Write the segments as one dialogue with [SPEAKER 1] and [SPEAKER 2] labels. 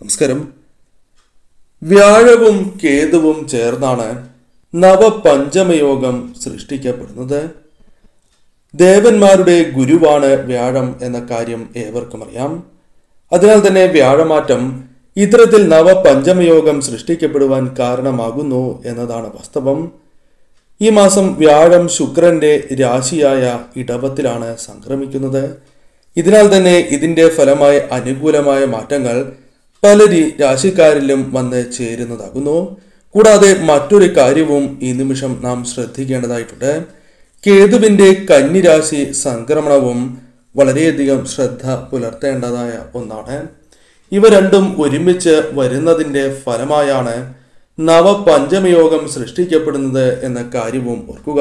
[SPEAKER 1] നമസ്കാരം വ്യാഴവും കേതുവും ചേർന്നാണ് നവപഞ്ചമയോഗം സൃഷ്ടിക്കപ്പെടുന്നത് ദേവന്മാരുടെ ഗുരുവാണ് വ്യാഴം എന്ന കാര്യം ഏവർക്കും അറിയാം അതിനാൽ തന്നെ വ്യാഴമാറ്റം ഇത്തരത്തിൽ നവപഞ്ചമയോഗം സൃഷ്ടിക്കപ്പെടുവാൻ കാരണമാകുന്നു എന്നതാണ് വാസ്തവം ഈ മാസം വ്യാഴം ശുക്രന്റെ രാശിയായ ഇടവത്തിലാണ് സംക്രമിക്കുന്നത് ഇതിനാൽ തന്നെ ഇതിന്റെ ഫലമായി അനുകൂലമായ മാറ്റങ്ങൾ പല രീ- രാശിക്കാരിലും വന്ന് ചേരുന്നതാകുന്നു കൂടാതെ മറ്റൊരു കാര്യവും ഈ നിമിഷം നാം ശ്രദ്ധിക്കേണ്ടതായിട്ടുണ്ട് കേതുവിന്റെ കന്നിരാശി സംക്രമണവും വളരെയധികം ശ്രദ്ധ പുലർത്തേണ്ടതായ ഒന്നാണ് ഇവ രണ്ടും ഒരുമിച്ച് വരുന്നതിന്റെ ഫലമായാണ് നവപഞ്ചമയോഗം സൃഷ്ടിക്കപ്പെടുന്നത് എന്ന കാര്യവും ഓർക്കുക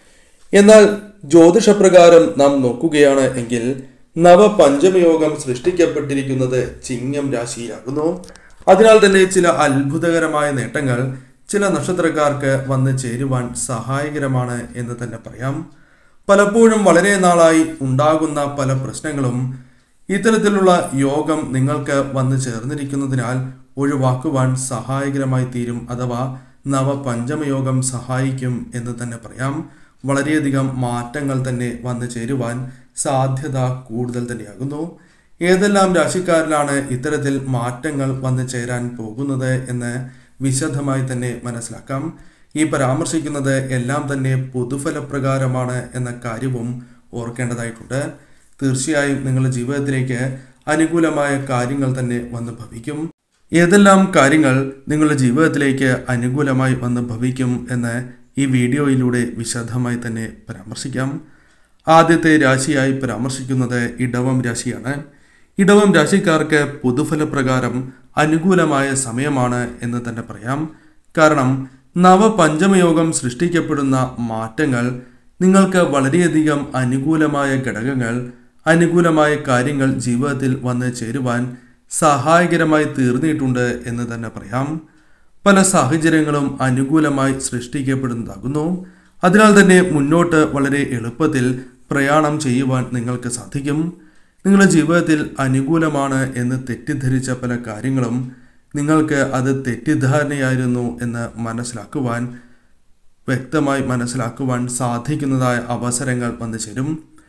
[SPEAKER 1] എന്നാൽ ജ്യോതിഷപ്രകാരം നാം നോക്കുകയാണ് എങ്കിൽ നവപഞ്ചമയോഗം സൃഷ്ടിക്കപ്പെട്ടിരിക്കുന്നത് ചിങ്ങം രാശിയിലാകുന്നു അതിനാൽ തന്നെ ചില അത്ഭുതകരമായ നേട്ടങ്ങൾ ചില നക്ഷത്രക്കാർക്ക് വന്ന് ചേരുവാൻ സഹായകരമാണ് എന്ന് തന്നെ പറയാം പലപ്പോഴും വളരെ നാളായി ഉണ്ടാകുന്ന പല പ്രശ്നങ്ങളും ഇത്തരത്തിലുള്ള യോഗം നിങ്ങൾക്ക് വന്നു ചേർന്നിരിക്കുന്നതിനാൽ ഒഴിവാക്കുവാൻ സഹായകരമായി തീരും അഥവാ നവപഞ്ചമയോഗം സഹായിക്കും എന്ന് തന്നെ പറയാം വളരെയധികം മാറ്റങ്ങൾ തന്നെ വന്നു ചേരുവാൻ സാധ്യത കൂടുതൽ തന്നെയാകുന്നു ഏതെല്ലാം രാശിക്കാരിലാണ് ഇത്തരത്തിൽ മാറ്റങ്ങൾ വന്നു ചേരാൻ പോകുന്നത് എന്ന് വിശദമായി തന്നെ മനസ്സിലാക്കാം ഈ പരാമർശിക്കുന്നത് എല്ലാം തന്നെ പൊതുഫലപ്രകാരമാണ് എന്ന കാര്യവും ഓർക്കേണ്ടതായിട്ടുണ്ട് തീർച്ചയായും നിങ്ങളുടെ ജീവിതത്തിലേക്ക് അനുകൂലമായ കാര്യങ്ങൾ തന്നെ വന്ന് ഭവിക്കും ഏതെല്ലാം കാര്യങ്ങൾ നിങ്ങളുടെ ജീവിതത്തിലേക്ക് അനുകൂലമായി വന്ന് ഭവിക്കും എന്ന് ഈ വീഡിയോയിലൂടെ വിശദമായി തന്നെ പരാമർശിക്കാം ആദ്യത്തെ രാശിയായി പരാമർശിക്കുന്നത് ഇടവം രാശിയാണ് ഇടവം രാശിക്കാർക്ക് പൊതുഫലപ്രകാരം അനുകൂലമായ സമയമാണ് എന്ന് തന്നെ പറയാം കാരണം നവപഞ്ചമയോഗം സൃഷ്ടിക്കപ്പെടുന്ന മാറ്റങ്ങൾ നിങ്ങൾക്ക് വളരെയധികം അനുകൂലമായ ഘടകങ്ങൾ അനുകൂലമായ കാര്യങ്ങൾ ജീവിതത്തിൽ വന്ന് ചേരുവാൻ സഹായകരമായി തീർന്നിട്ടുണ്ട് എന്ന് തന്നെ പറയാം പല സാഹചര്യങ്ങളും അനുകൂലമായി സൃഷ്ടിക്കപ്പെടുന്നതാകുന്നു അതിനാൽ തന്നെ മുന്നോട്ട് വളരെ എളുപ്പത്തിൽ പ്രയാണം ചെയ്യുവാൻ നിങ്ങൾക്ക് സാധിക്കും നിങ്ങളുടെ ജീവിതത്തിൽ അനുകൂലമാണ് എന്ന് തെറ്റിദ്ധരിച്ച പല കാര്യങ്ങളും നിങ്ങൾക്ക് അത് തെറ്റിദ്ധാരണയായിരുന്നു എന്ന് മനസ്സിലാക്കുവാൻ വ്യക്തമായി മനസ്സിലാക്കുവാൻ സാധിക്കുന്നതായ അവസരങ്ങൾ വന്നു ചേരും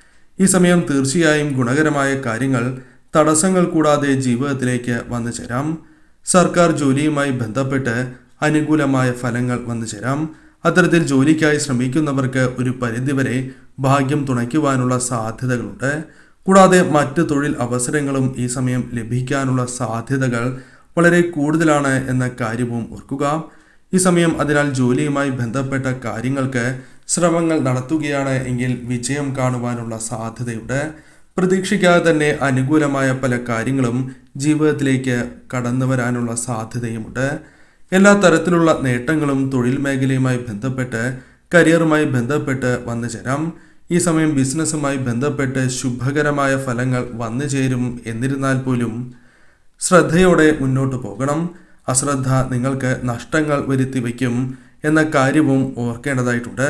[SPEAKER 1] ഈ സമയം തീർച്ചയായും ഗുണകരമായ കാര്യങ്ങൾ തടസ്സങ്ങൾ കൂടാതെ ജീവിതത്തിലേക്ക് വന്നു ചേരാം സർക്കാർ ജോലിയുമായി ബന്ധപ്പെട്ട് അനുകൂലമായ ഫലങ്ങൾ വന്നു ചേരാം അത്തരത്തിൽ ജോലിക്കായി ശ്രമിക്കുന്നവർക്ക് ഒരു പരിധിവരെ ഭാഗ്യം തുണയ്ക്കുവാനുള്ള സാധ്യതകളുണ്ട് കൂടാതെ മറ്റ് തൊഴിൽ അവസരങ്ങളും ഈ സമയം ലഭിക്കാനുള്ള സാധ്യതകൾ വളരെ കൂടുതലാണ് എന്ന കാര്യവും ഓർക്കുക ഈ സമയം അതിനാൽ ജോലിയുമായി ബന്ധപ്പെട്ട കാര്യങ്ങൾക്ക് ശ്രമങ്ങൾ നടത്തുകയാണ് എങ്കിൽ വിജയം കാണുവാനുള്ള സാധ്യതയുണ്ട് പ്രതീക്ഷിക്കാതെ തന്നെ അനുകൂലമായ പല കാര്യങ്ങളും ജീവിതത്തിലേക്ക് കടന്നു വരാനുള്ള സാധ്യതയുമുണ്ട് എല്ലാ തരത്തിലുള്ള നേട്ടങ്ങളും തൊഴിൽ മേഖലയുമായി ബന്ധപ്പെട്ട് കരിയറുമായി ബന്ധപ്പെട്ട് വന്നു ചേരാം ഈ സമയം ബിസിനസ്സുമായി ബന്ധപ്പെട്ട് ശുഭകരമായ ഫലങ്ങൾ വന്നു ചേരും എന്നിരുന്നാൽ പോലും ശ്രദ്ധയോടെ മുന്നോട്ട് പോകണം അശ്രദ്ധ നിങ്ങൾക്ക് നഷ്ടങ്ങൾ വരുത്തി വയ്ക്കും എന്ന കാര്യവും ഓർക്കേണ്ടതായിട്ടുണ്ട്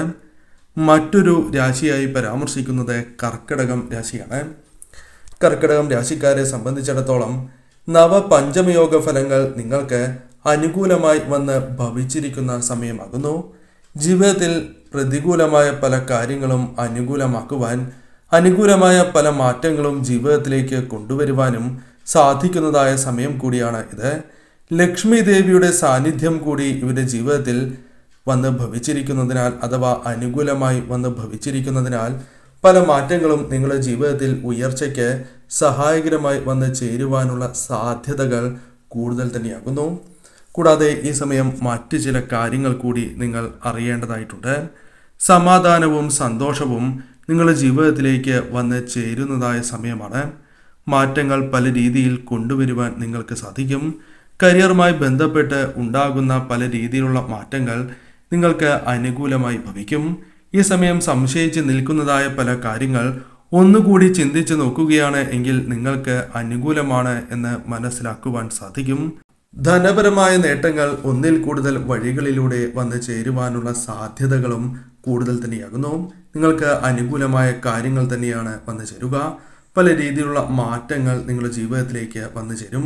[SPEAKER 1] മറ്റൊരു രാശിയായി പരാമർശിക്കുന്നത് കർക്കിടകം രാശിയാണ് കർക്കിടകം രാശിക്കാരെ സംബന്ധിച്ചിടത്തോളം നവപഞ്ചമയോഗ ഫലങ്ങൾ നിങ്ങൾക്ക് അനുകൂലമായി വന്ന് ഭവിച്ചിരിക്കുന്ന സമയമാകുന്നു ജീവിതത്തിൽ പ്രതികൂലമായ പല കാര്യങ്ങളും അനുകൂലമാക്കുവാൻ അനുകൂലമായ പല മാറ്റങ്ങളും ജീവിതത്തിലേക്ക് കൊണ്ടുവരുവാനും സാധിക്കുന്നതായ സമയം കൂടിയാണ് ഇത് ലക്ഷ്മി ദേവിയുടെ സാന്നിധ്യം കൂടി ഇവരുടെ ജീവിതത്തിൽ വന്ന് ഭവിച്ചിരിക്കുന്നതിനാൽ അഥവാ അനുകൂലമായി വന്ന് ഭവിച്ചിരിക്കുന്നതിനാൽ പല മാറ്റങ്ങളും നിങ്ങളുടെ ജീവിതത്തിൽ ഉയർച്ചയ്ക്ക് സഹായകരമായി വന്ന് ചേരുവാനുള്ള സാധ്യതകൾ കൂടുതൽ തന്നെയാകുന്നു കൂടാതെ ഈ സമയം മറ്റ് ചില കാര്യങ്ങൾ കൂടി നിങ്ങൾ അറിയേണ്ടതായിട്ടുണ്ട് സമാധാനവും സന്തോഷവും നിങ്ങളുടെ ജീവിതത്തിലേക്ക് വന്ന് ചേരുന്നതായ സമയമാണ് മാറ്റങ്ങൾ പല രീതിയിൽ കൊണ്ടുവരുവാൻ നിങ്ങൾക്ക് സാധിക്കും കരിയറുമായി ബന്ധപ്പെട്ട് ഉണ്ടാകുന്ന പല രീതിയിലുള്ള മാറ്റങ്ങൾ നിങ്ങൾക്ക് അനുകൂലമായി ഭവിക്കും ഈ സമയം സംശയിച്ച് നിൽക്കുന്നതായ പല കാര്യങ്ങൾ ഒന്നുകൂടി ചിന്തിച്ച് നോക്കുകയാണ് എങ്കിൽ നിങ്ങൾക്ക് അനുകൂലമാണ് എന്ന് മനസ്സിലാക്കുവാൻ സാധിക്കും ധനപരമായ നേട്ടങ്ങൾ ഒന്നിൽ കൂടുതൽ വഴികളിലൂടെ വന്നു ചേരുവാനുള്ള സാധ്യതകളും കൂടുതൽ തന്നെയാകുന്നു നിങ്ങൾക്ക് അനുകൂലമായ കാര്യങ്ങൾ തന്നെയാണ് വന്നു ചേരുക പല രീതിയിലുള്ള മാറ്റങ്ങൾ നിങ്ങളുടെ ജീവിതത്തിലേക്ക് വന്നു ചേരും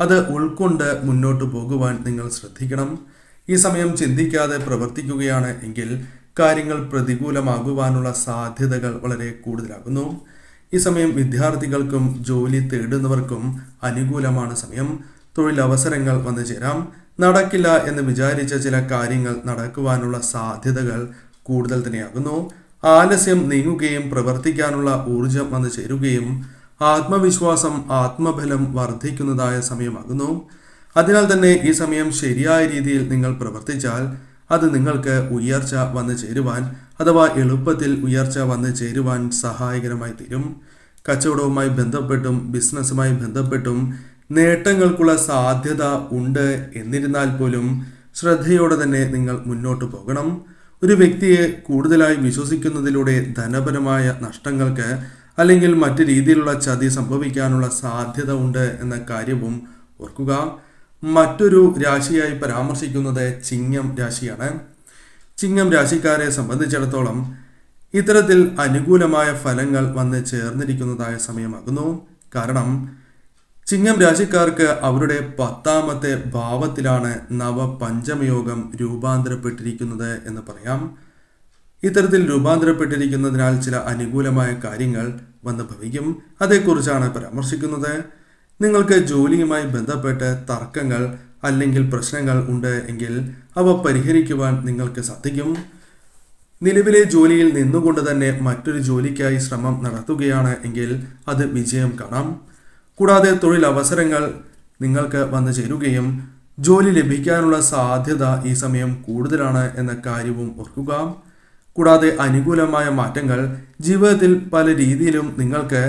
[SPEAKER 1] അത് ഉൾക്കൊണ്ട് മുന്നോട്ട് പോകുവാൻ നിങ്ങൾ ശ്രദ്ധിക്കണം ഈ സമയം ചിന്തിക്കാതെ പ്രവർത്തിക്കുകയാണ് എങ്കിൽ കാര്യങ്ങൾ പ്രതികൂലമാകുവാനുള്ള സാധ്യതകൾ വളരെ കൂടുതലാകുന്നു ഈ സമയം വിദ്യാർത്ഥികൾക്കും ജോലി തേടുന്നവർക്കും അനുകൂലമാണ് സമയം തൊഴിലവസരങ്ങൾ വന്നു ചേരാം നടക്കില്ല എന്ന് വിചാരിച്ച ചില കാര്യങ്ങൾ നടക്കുവാനുള്ള സാധ്യതകൾ കൂടുതൽ തന്നെയാകുന്നു ആലസ്യം നീങ്ങുകയും പ്രവർത്തിക്കാനുള്ള ഊർജം വന്നു ചേരുകയും ആത്മവിശ്വാസം ആത്മബലം വർദ്ധിക്കുന്നതായ സമയമാകുന്നു അതിനാൽ തന്നെ ഈ സമയം ശരിയായ രീതിയിൽ നിങ്ങൾ പ്രവർത്തിച്ചാൽ അത് നിങ്ങൾക്ക് ഉയർച്ച വന്നു ചേരുവാൻ അഥവാ എളുപ്പത്തിൽ ഉയർച്ച വന്നു ചേരുവാൻ സഹായകരമായി തീരും കച്ചവടവുമായി ബന്ധപ്പെട്ടും ബിസിനസ്സുമായി ബന്ധപ്പെട്ടും നേട്ടങ്ങൾക്കുള്ള സാധ്യത ഉണ്ട് എന്നിരുന്നാൽ പോലും ശ്രദ്ധയോടെ തന്നെ നിങ്ങൾ മുന്നോട്ട് പോകണം ഒരു വ്യക്തിയെ കൂടുതലായി വിശ്വസിക്കുന്നതിലൂടെ ധനപരമായ നഷ്ടങ്ങൾക്ക് അല്ലെങ്കിൽ മറ്റു രീതിയിലുള്ള ചതി സംഭവിക്കാനുള്ള സാധ്യത ഉണ്ട് എന്ന കാര്യവും ഓർക്കുക മറ്റൊരു രാശിയായി പരാമർശിക്കുന്നത് ചിങ്ങം രാശിയാണ് ചിങ്ങം രാശിക്കാരെ സംബന്ധിച്ചിടത്തോളം ഇത്തരത്തിൽ അനുകൂലമായ ഫലങ്ങൾ വന്ന് ചേർന്നിരിക്കുന്നതായ സമയമാകുന്നു കാരണം ചിങ്ങം രാശിക്കാർക്ക് അവരുടെ പത്താമത്തെ ഭാവത്തിലാണ് നവപഞ്ചമയോഗം രൂപാന്തരപ്പെട്ടിരിക്കുന്നത് എന്ന് പറയാം ഇത്തരത്തിൽ രൂപാന്തരപ്പെട്ടിരിക്കുന്നതിനാൽ ചില അനുകൂലമായ കാര്യങ്ങൾ വന്ന് ഭവിക്കും അതേക്കുറിച്ചാണ് പരാമർശിക്കുന്നത് നിങ്ങൾക്ക് ജോലിയുമായി ബന്ധപ്പെട്ട് തർക്കങ്ങൾ അല്ലെങ്കിൽ പ്രശ്നങ്ങൾ ഉണ്ട് എങ്കിൽ അവ പരിഹരിക്കുവാൻ നിങ്ങൾക്ക് സാധിക്കും നിലവിലെ ജോലിയിൽ നിന്നുകൊണ്ട് തന്നെ മറ്റൊരു ജോലിക്കായി ശ്രമം നടത്തുകയാണ് എങ്കിൽ അത് വിജയം കാണാം കൂടാതെ തൊഴിലവസരങ്ങൾ നിങ്ങൾക്ക് വന്നു ചേരുകയും ജോലി ലഭിക്കാനുള്ള സാധ്യത ഈ സമയം കൂടുതലാണ് എന്ന കാര്യവും ഓർക്കുക കൂടാതെ അനുകൂലമായ മാറ്റങ്ങൾ ജീവിതത്തിൽ പല രീതിയിലും നിങ്ങൾക്ക്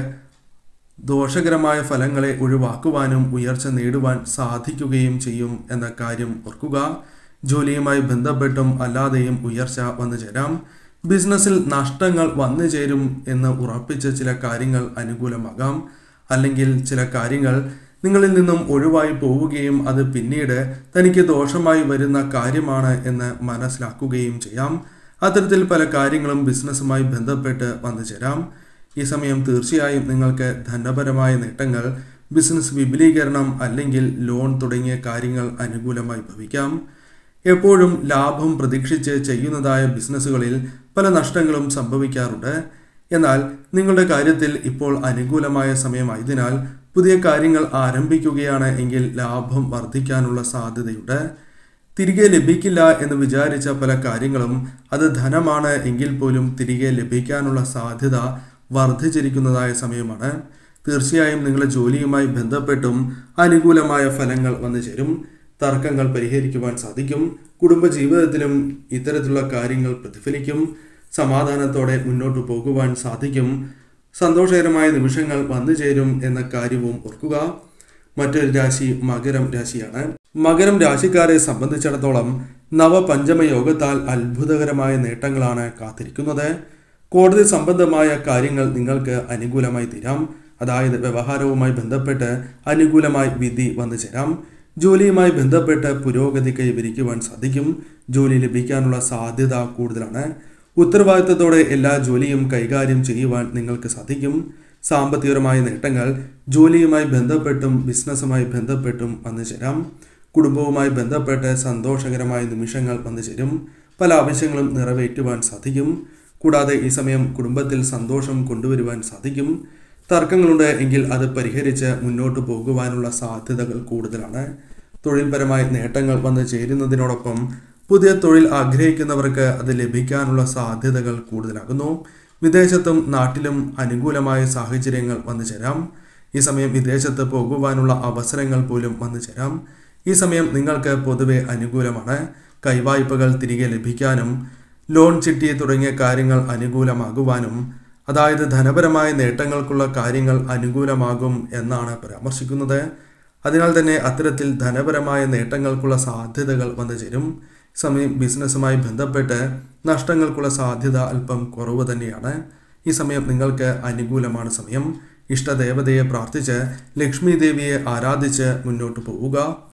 [SPEAKER 1] ദോഷകരമായ ഫലങ്ങളെ ഒഴിവാക്കുവാനും ഉയർച്ച നേടുവാൻ സാധിക്കുകയും ചെയ്യും എന്ന കാര്യം ഓർക്കുക ജോലിയുമായി ബന്ധപ്പെട്ടും അല്ലാതെയും ഉയർച്ച വന്നു ചേരാം ബിസിനസ്സിൽ നഷ്ടങ്ങൾ വന്നു ചേരും എന്ന് ഉറപ്പിച്ച ചില കാര്യങ്ങൾ അനുകൂലമാകാം അല്ലെങ്കിൽ ചില കാര്യങ്ങൾ നിങ്ങളിൽ നിന്നും ഒഴിവായി പോവുകയും അത് പിന്നീട് തനിക്ക് ദോഷമായി വരുന്ന കാര്യമാണ് എന്ന് മനസ്സിലാക്കുകയും ചെയ്യാം അത്തരത്തിൽ പല കാര്യങ്ങളും ബിസിനസ്സുമായി ബന്ധപ്പെട്ട് വന്നു ചേരാം ഈ സമയം തീർച്ചയായും നിങ്ങൾക്ക് ധനപരമായ നേട്ടങ്ങൾ ബിസിനസ് വിപുലീകരണം അല്ലെങ്കിൽ ലോൺ തുടങ്ങിയ കാര്യങ്ങൾ അനുകൂലമായി ഭവിക്കാം എപ്പോഴും ലാഭം പ്രതീക്ഷിച്ച് ചെയ്യുന്നതായ ബിസിനസ്സുകളിൽ പല നഷ്ടങ്ങളും സംഭവിക്കാറുണ്ട് എന്നാൽ നിങ്ങളുടെ കാര്യത്തിൽ ഇപ്പോൾ അനുകൂലമായ സമയമായതിനാൽ പുതിയ കാര്യങ്ങൾ ആരംഭിക്കുകയാണ് എങ്കിൽ ലാഭം വർദ്ധിക്കാനുള്ള സാധ്യതയുണ്ട് തിരികെ ലഭിക്കില്ല എന്ന് വിചാരിച്ച പല കാര്യങ്ങളും അത് ധനമാണ് എങ്കിൽ പോലും തിരികെ ലഭിക്കാനുള്ള സാധ്യത വർദ്ധിച്ചിരിക്കുന്നതായ സമയമാണ് തീർച്ചയായും നിങ്ങളുടെ ജോലിയുമായി ബന്ധപ്പെട്ടും അനുകൂലമായ ഫലങ്ങൾ വന്നു ചേരും തർക്കങ്ങൾ പരിഹരിക്കുവാൻ സാധിക്കും കുടുംബജീവിതത്തിലും ഇത്തരത്തിലുള്ള കാര്യങ്ങൾ പ്രതിഫലിക്കും സമാധാനത്തോടെ മുന്നോട്ട് പോകുവാൻ സാധിക്കും സന്തോഷകരമായ നിമിഷങ്ങൾ വന്നു ചേരും എന്ന കാര്യവും ഓർക്കുക മറ്റൊരു രാശി മകരം രാശിയാണ് മകരം രാശിക്കാരെ സംബന്ധിച്ചിടത്തോളം നവപഞ്ചമ യോഗത്താൽ അത്ഭുതകരമായ നേട്ടങ്ങളാണ് കാത്തിരിക്കുന്നത് കോടതി സംബന്ധമായ കാര്യങ്ങൾ നിങ്ങൾക്ക് അനുകൂലമായി തീരാം അതായത് വ്യവഹാരവുമായി ബന്ധപ്പെട്ട് അനുകൂലമായി വിധി വന്നു ചേരാം ജോലിയുമായി ബന്ധപ്പെട്ട് പുരോഗതി കൈവരിക്കുവാൻ സാധിക്കും ജോലി ലഭിക്കാനുള്ള സാധ്യത കൂടുതലാണ് ഉത്തരവാദിത്തത്തോടെ എല്ലാ ജോലിയും കൈകാര്യം ചെയ്യുവാൻ നിങ്ങൾക്ക് സാധിക്കും സാമ്പത്തികപരമായ നേട്ടങ്ങൾ ജോലിയുമായി ബന്ധപ്പെട്ടും ബിസിനസ്സുമായി ബന്ധപ്പെട്ടും വന്നു ചേരാം കുടുംബവുമായി ബന്ധപ്പെട്ട് സന്തോഷകരമായ നിമിഷങ്ങൾ വന്നു ചേരും പല ആവശ്യങ്ങളും നിറവേറ്റുവാൻ സാധിക്കും കൂടാതെ ഈ സമയം കുടുംബത്തിൽ സന്തോഷം കൊണ്ടുവരുവാൻ സാധിക്കും തർക്കങ്ങളുണ്ട് എങ്കിൽ അത് പരിഹരിച്ച് മുന്നോട്ട് പോകുവാനുള്ള സാധ്യതകൾ കൂടുതലാണ് തൊഴിൽപരമായ നേട്ടങ്ങൾ വന്നു ചേരുന്നതിനോടൊപ്പം പുതിയ തൊഴിൽ ആഗ്രഹിക്കുന്നവർക്ക് അത് ലഭിക്കാനുള്ള സാധ്യതകൾ കൂടുതലാകുന്നു വിദേശത്തും നാട്ടിലും അനുകൂലമായ സാഹചര്യങ്ങൾ വന്നു ചേരാം ഈ സമയം വിദേശത്ത് പോകുവാനുള്ള അവസരങ്ങൾ പോലും വന്നു ചേരാം ഈ സമയം നിങ്ങൾക്ക് പൊതുവെ അനുകൂലമാണ് കൈവായ്പകൾ തിരികെ ലഭിക്കാനും ലോൺ ചിട്ടി തുടങ്ങിയ കാര്യങ്ങൾ അനുകൂലമാകുവാനും അതായത് ധനപരമായ നേട്ടങ്ങൾക്കുള്ള കാര്യങ്ങൾ അനുകൂലമാകും എന്നാണ് പരാമർശിക്കുന്നത് അതിനാൽ തന്നെ അത്തരത്തിൽ ധനപരമായ നേട്ടങ്ങൾക്കുള്ള സാധ്യതകൾ വന്നു ചേരും സമയം ബിസിനസ്സുമായി ബന്ധപ്പെട്ട് നഷ്ടങ്ങൾക്കുള്ള സാധ്യത അല്പം കുറവ് തന്നെയാണ് ഈ സമയം നിങ്ങൾക്ക് അനുകൂലമാണ് സമയം ഇഷ്ടദേവതയെ പ്രാർത്ഥിച്ച് ലക്ഷ്മി ദേവിയെ ആരാധിച്ച് മുന്നോട്ട് പോവുക